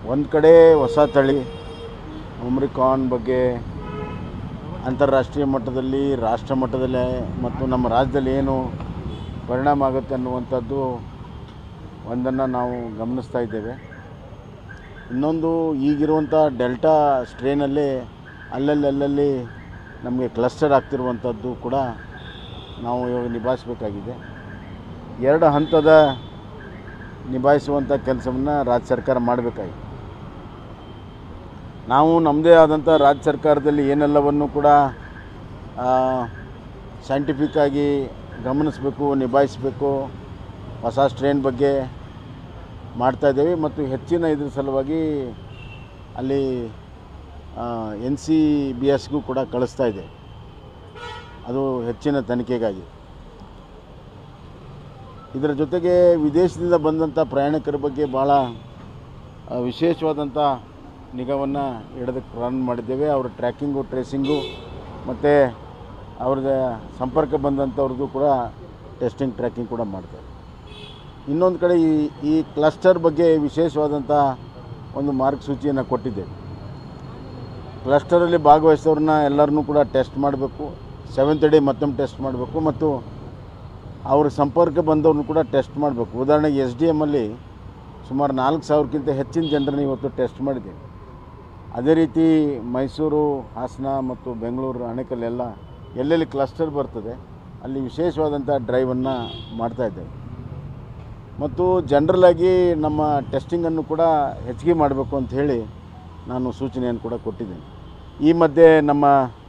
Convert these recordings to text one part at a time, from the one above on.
ಒಂದು ಕಡೆ ಹೊಸ ತಳಿ ಒಮ್ರಿಕಾನ್ ಬಗ್ಗೆ ಅಂತಾರಾಷ್ಟ್ರೀಯ ಮಟ್ಟದಲ್ಲಿ ರಾಷ್ಟ್ರ ಮಟ್ಟದಲ್ಲಿ ಮತ್ತು ನಮ್ಮ ರಾಜ್ಯದಲ್ಲಿ ಏನು ಪರಿಣಾಮ ಆಗುತ್ತೆ ಅನ್ನುವಂಥದ್ದು ಒಂದನ್ನು ನಾವು ಗಮನಿಸ್ತಾ ಇದ್ದೇವೆ ಇನ್ನೊಂದು ಈಗಿರುವಂಥ ಡೆಲ್ಟಾ ಸ್ಟ್ರೇನಲ್ಲಿ ಅಲ್ಲಲ್ಲಿ ಅಲ್ಲಲ್ಲಿ ನಮಗೆ ಕ್ಲಸ್ಟರ್ ಆಗ್ತಿರುವಂಥದ್ದು ಕೂಡ ನಾವು ಇವಾಗ ನಿಭಾಯಿಸಬೇಕಾಗಿದೆ ಎರಡು ಹಂತದ ನಿಭಾಯಿಸುವಂಥ ಕೆಲಸವನ್ನು ರಾಜ್ಯ ಸರ್ಕಾರ ಮಾಡಬೇಕಾಗಿದೆ ನಾವು ನಮ್ಮದೇ ಆದಂಥ ರಾಜ್ಯ ಸರ್ಕಾರದಲ್ಲಿ ಏನೆಲ್ಲವನ್ನು ಕೂಡ ಸೈಂಟಿಫಿಕ್ ಆಗಿ ಗಮನಿಸಬೇಕು ನಿಭಾಯಿಸಬೇಕು ಹೊಸ ಸ್ಟ್ರೇನ್ ಬಗ್ಗೆ ಮಾಡ್ತಾಯಿದ್ದೇವೆ ಮತ್ತು ಹೆಚ್ಚಿನ ಇದ್ರ ಸಲುವಾಗಿ ಅಲ್ಲಿ ಎನ್ ಸಿ ಬಿ ಎಸ್ಗೂ ಕೂಡ ಕಳಿಸ್ತಾ ಇದೆ ಅದು ಹೆಚ್ಚಿನ ತನಿಖೆಗಾಗಿ ಇದರ ಜೊತೆಗೆ ವಿದೇಶದಿಂದ ಬಂದಂಥ ಪ್ರಯಾಣಿಕರ ಬಗ್ಗೆ ಭಾಳ ಆ, ವಿಶೇಷವಾದಂಥ ನಿಗಾವನ್ನು ಇಡೋದಕ್ಕೆ ಪ್ರಾರಂಭ ಮಾಡಿದ್ದೇವೆ ಅವರ ಟ್ರ್ಯಾಕಿಂಗು ಟ್ರೇಸಿಂಗು ಮತ್ತು ಅವ್ರದ್ದು ಸಂಪರ್ಕ ಬಂದಂಥವ್ರದ್ದು ಕೂಡ ಟೆಸ್ಟಿಂಗ್ ಟ್ರ್ಯಾಕಿಂಗ್ ಕೂಡ ಮಾಡ್ತೇವೆ ಇನ್ನೊಂದು ಕಡೆ ಈ ಈ ಕ್ಲಸ್ಟರ್ ಬಗ್ಗೆ ವಿಶೇಷವಾದಂಥ ಒಂದು ಮಾರ್ಗಸೂಚಿಯನ್ನು ಕೊಟ್ಟಿದ್ದೇವೆ ಕ್ಲಸ್ಟರಲ್ಲಿ ಭಾಗವಹಿಸಿದವ್ರನ್ನ ಎಲ್ಲರನ್ನೂ ಕೂಡ ಟೆಸ್ಟ್ ಮಾಡಬೇಕು ಸೆವೆಂತ್ ಡೇ ಮತ್ತೊಮ್ಮೆ ಟೆಸ್ಟ್ ಮಾಡಬೇಕು ಮತ್ತು ಅವ್ರ ಸಂಪರ್ಕ ಬಂದವ್ರನ್ನ ಕೂಡ ಟೆಸ್ಟ್ ಮಾಡಬೇಕು ಉದಾಹರಣೆಗೆ ಎಸ್ ಡಿ ಎಮ್ಮಲ್ಲಿ ಸುಮಾರು ನಾಲ್ಕು ಸಾವಿರಕ್ಕಿಂತ ಹೆಚ್ಚಿನ ಜನರನ್ನ ಇವತ್ತು ಟೆಸ್ಟ್ ಮಾಡಿದ್ದೇವೆ ಅದೇ ರೀತಿ ಮೈಸೂರು ಹಾಸನ ಮತ್ತು ಬೆಂಗಳೂರು ಅಣೆಕಲ್ಲೆಲ್ಲ ಎಲ್ಲೆಲ್ಲಿ ಕ್ಲಸ್ಟರ್ ಬರ್ತದೆ ಅಲ್ಲಿ ವಿಶೇಷವಾದಂಥ ಡ್ರೈವನ್ನು ಮಾಡ್ತಾಯಿದ್ದೇವೆ ಮತ್ತು ಜನರಲಾಗಿ ನಮ್ಮ ಟೆಸ್ಟಿಂಗನ್ನು ಕೂಡ ಹೆಚ್ಚಿಗೆ ಮಾಡಬೇಕು ಅಂತ ಹೇಳಿ ನಾನು ಸೂಚನೆಯನ್ನು ಕೂಡ ಕೊಟ್ಟಿದ್ದೇನೆ ಈ ಮಧ್ಯೆ ನಮ್ಮ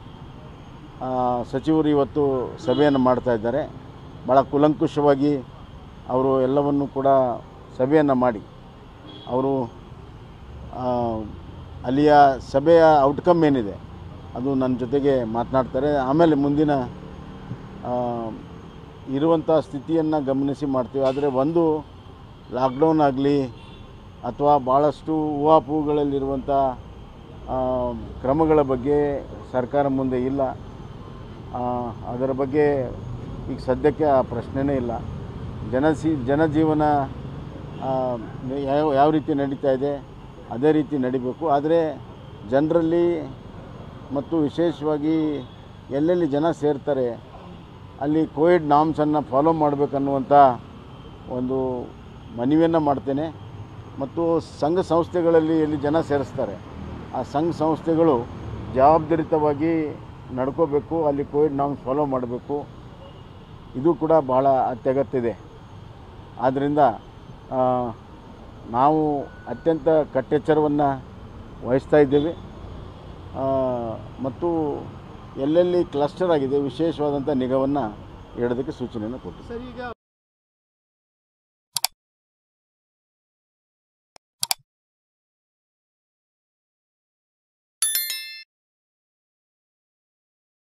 ಆ, ಸಚಿವರು ಇವತ್ತು ಸಭೆಯನ್ನು ಮಾಡ್ತಾ ಇದ್ದಾರೆ ಭಾಳ ಕೂಲಂಕುಷವಾಗಿ ಅವರು ಎಲ್ಲವನ್ನು ಕೂಡ ಸಭೆಯನ್ನು ಮಾಡಿ ಅವರು ಆ, ಅಲ್ಲಿಯ ಸಭೆಯ ಔಟ್ಕಮ್ ಏನಿದೆ ಅದು ನನ್ನ ಜೊತೆಗೆ ಮಾತನಾಡ್ತಾರೆ ಆಮೇಲೆ ಮುಂದಿನ ಆ, ಇರುವಂಥ ಸ್ಥಿತಿಯನ್ನು ಗಮನಿಸಿ ಮಾಡ್ತೀವಿ ಆದರೆ ಒಂದು ಲಾಕ್ಡೌನ್ ಆಗಲಿ ಅಥವಾ ಭಾಳಷ್ಟು ಹೂವಾಪೂಗಳಲ್ಲಿರುವಂಥ ಆ, ಕ್ರಮಗಳ ಬಗ್ಗೆ ಸರ್ಕಾರ ಮುಂದೆ ಇಲ್ಲ ಆ, ಅದರ ಬಗ್ಗೆ ಈಗ ಸದ್ಯಕ್ಕೆ ಆ ಪ್ರಶ್ನೆನೇ ಇಲ್ಲ ಜನಸಿ ಜನಜೀವನ ಆ, ಯಾವ ಯಾವ ರೀತಿ ನಡೀತಾ ಇದೆ ಅದೇ ರೀತಿ ನಡಿಬೇಕು ಆದರೆ ಜನರಲ್ಲಿ ಮತ್ತು ವಿಶೇಷವಾಗಿ ಎಲ್ಲೆಲ್ಲಿ ಜನ ಸೇರ್ತಾರೆ ಅಲ್ಲಿ ಕೋವಿಡ್ ನಾಮ್ಸನ್ನು ಫಾಲೋ ಮಾಡಬೇಕನ್ನುವಂಥ ಒಂದು ಮನವಿಯನ್ನು ಮಾಡ್ತೇನೆ ಮತ್ತು ಸಂಘ ಸಂಸ್ಥೆಗಳಲ್ಲಿ ಎಲ್ಲಿ ಜನ ಸೇರಿಸ್ತಾರೆ ಆ ಸಂಘ ಸಂಸ್ಥೆಗಳು ಜವಾಬ್ದಾರಿತವಾಗಿ ನಡ್ಕೋಬೇಕು ಅಲ್ಲಿ ಕೋವಿಡ್ ನಾಮ್ಸ್ ಫಾಲೋ ಮಾಡಬೇಕು ಇದು ಕೂಡ ಭಾಳ ಅತ್ಯಗತ್ಯ ಇದೆ ಆದ್ದರಿಂದ ಆ, ನಾವು ಅತ್ಯಂತ ಕಟ್ಟೆಚ್ಚರವನ್ನು ವಹಿಸ್ತಾ ಇದ್ದೇವೆ ಆ, ಮತ್ತು ಎಲ್ಲೆಲ್ಲಿ ಕ್ಲಸ್ಟರ್ ಆಗಿದೆ ವಿಶೇಷವಾದಂಥ ನಿಗಾವನ್ನು ಇಡೋದಕ್ಕೆ ಸೂಚನೆಯನ್ನು ಕೊಟ್ಟಿದ್ದೀವಿ ಸರ್ ಈಗ